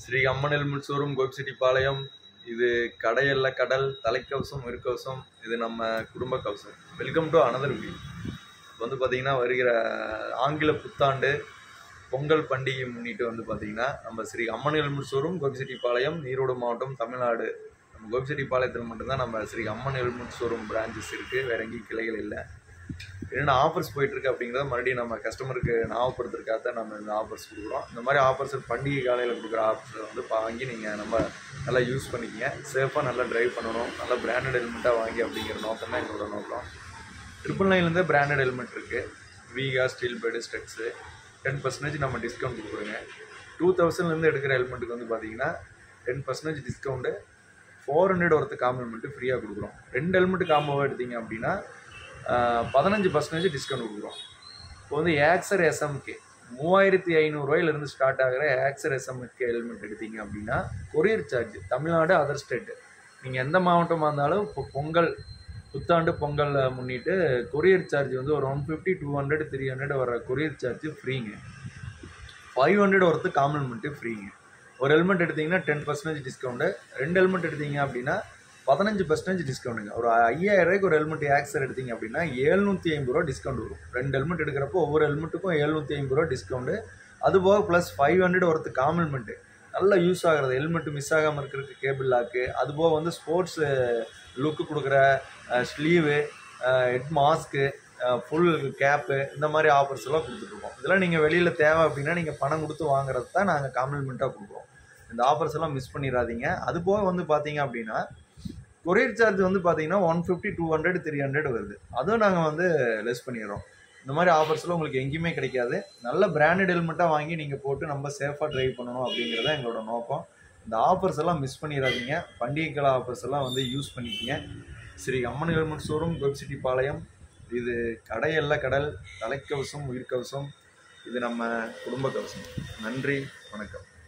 Sri Amman helmet showroom Gobichettipalayam இது கடையல்ல கடல் தலைக்கவசம் உயிர்கவசம் இது நம்ம குடும்ப கவசம் வெல்கம் டு அனதர் வீ வந்து பார்த்தீங்கன்னா வருகிற ஆங்கில புத்தாண்டு பொங்கல் பண்டிகை முன்னிட்டு வந்து பார்த்தீங்கன்னா நம்ம ஸ்ரீ அம்மன் ஹெல்மெட் ஷோரூம் கோபிச்செட்டிப்பாளையம் ஈரோடு மாவட்டம் தமிழ்நாடு நம்ம கோபிச்செட்டிப்பாளையத்தில் மட்டும்தான் நம்ம Sri Amman helmet showroom branches இருக்குது வேற எங்கேயும் கிளைகள் இல்லை என்னென்ன ஆஃபர்ஸ் போயிட்டு இருக்கு அப்படிங்கிறத மறுபடியும் நம்ம கஸ்டமருக்கு ஞாபகப்படுத்துறதுக்காக தான் நம்ம இந்த ஆஃபர்ஸ் கொடுக்குறோம் இந்த மாதிரி ஆஃபர்ஸ் பண்டிகை காலையில் கொடுக்குற ஆஃபர்ஸை வந்து வாங்கி நீங்கள் நம்ம நல்லா யூஸ் பண்ணிக்கங்க சேஃபாக நல்லா டிரைவ் பண்ணணும் நல்லா பிராண்டட் ஹெல்மெட்டாக வாங்கி அப்படிங்கிற நோக்கம் தான் எங்களோட நோக்கம் ட்ரிபிள் நைன்லேருந்து பிராண்டட் ஹெல்மெட் இருக்குது Vega Steelbird Studds ten percentage நம்ம டிஸ்கவுண்ட் கொடுக்குறோங்க டூ தௌசண்ட்லேருந்து எடுக்கிற ஹெல்மெட்டுக்கு வந்து பார்த்தீங்கன்னா ten percentage discount four hundred ஒருத்த காம்போ ஹெல்மெட்டு ஃப்ரீயாக கொடுக்குறோம் ரெண்டு ஹெல்மெட் காம்போவாக எடுத்தீங்க அப்படின்னா பதினஞ்சு பர்சன்டேஜ் டிஸ்கவுண்ட் கொடுக்குறோம் இப்போ வந்து ஏக்சர் எஸ்எம்கே மூவாயிரத்தி ஐநூறுரூவாயிலிருந்து ஸ்டார்ட் ஆகிற ஏக்சர் எஸ்எம்கே ஹெல்மெட் எடுத்தீங்க அப்படின்னா courier charge Tamil Nadu other state நீங்கள் எந்த மாவட்டமாக இருந்தாலும் இப்போ பொங்கல் புத்தாண்டு பொங்கல் முன்னிட்டு கொரியர் சார்ஜ் வந்து ஒரு one fifty two hundred three hundred வர கொரியர் சார்ஜ் ஃப்ரீங்க ஃபைவ் ஹண்ட்ரட் ஒருத்து காமன் மட்டும் ஃப்ரீங்க ஒரு ஹெல்மெட் எடுத்தீங்கன்னா டென் பர்சன்டேஜ் டிஸ்கவுண்ட்டு ரெண்டு ஹெல்மெட் எடுத்தீங்க அப்படின்னா பதினஞ்சு பர்சன்டேஜ் டிஸ்கவுண்ட்டுங்க ஒரு ஐயாயிரம் ரூபாய்க்கு ஒரு ஹெல்மெட் ஆக்சர் எடுத்தீங்க அப்படின்னா ஏழ்நூற்றி ஐம்பது ரூபா டிஸ்கவுண்ட் வரும் ரெண்டு ஹெல்மெட் எடுக்கிறப்போ ஒவ்வொரு ஹெல்மெட்டுக்கும் ஏழ்நூற்றி ஐம்பது ரூபா டிஸ்கவுண்ட்டு அது போக ப்ளஸ் ஃபைவ் ஹண்ட்ரட் ஒருத்து காமன் ஹெல்மெட்டு நல்லா யூஸ் ஆகிறது ஹெல்மெட் மிஸ் ஆகாமல் இருக்கிறதுக்கு கேபிள் லாக்கு அது போக வந்து ஸ்போர்ட்ஸ் லுக்கு கொடுக்குற sleeve head mask full cap இந்த மாதிரி ஆஃபர்ஸ் எல்லாம் கொடுத்துட்ருக்கோம் இதெல்லாம் நீங்கள் வெளியில் தேவை அப்படின்னா நீங்கள் பணம் கொடுத்து வாங்குறது தான் நாங்கள் காம்ப்ளிமெண்ட்டாக கொடுக்குறோம் இந்த ஆஃபர்ஸ் எல்லாம் மிஸ் பண்ணிடாதீங்க அது போக வந்து பார்த்தீங்க அப்படின்னா கொரியர் சார்ஜ் வந்து பார்த்தீங்கன்னா one fifty two hundred three hundred வருது அதுவும் நாங்கள் வந்து லெஸ் பண்ணிடுறோம் இந்த மாதிரி ஆஃபர்ஸ்லாம் உங்களுக்கு எங்கேயுமே கிடைக்காது நல்ல பிராண்டட் ஹெல்மெட்டாக வாங்கி நீங்கள் போட்டு நம்ம சேஃபாக ட்ரைவ் பண்ணணும் அப்படிங்கிறது தான் எங்களோட நோக்கம் இந்த ஆஃபர்ஸ் எல்லாம் மிஸ் பண்ணிடாதீங்க பண்டிகை கால ஆஃபர்ஸ் எல்லாம் வந்து யூஸ் பண்ணிக்கிங்க ஸ்ரீ அம்மன் ஹெல்மெட் ஷோரூம் வெப்சிட்டி பாளையம் இது கடையல்ல கடல் தலைக்கவசம் உயிர்க்கவசம் இது நம்ம குடும்ப கவசம் நன்றி வணக்கம்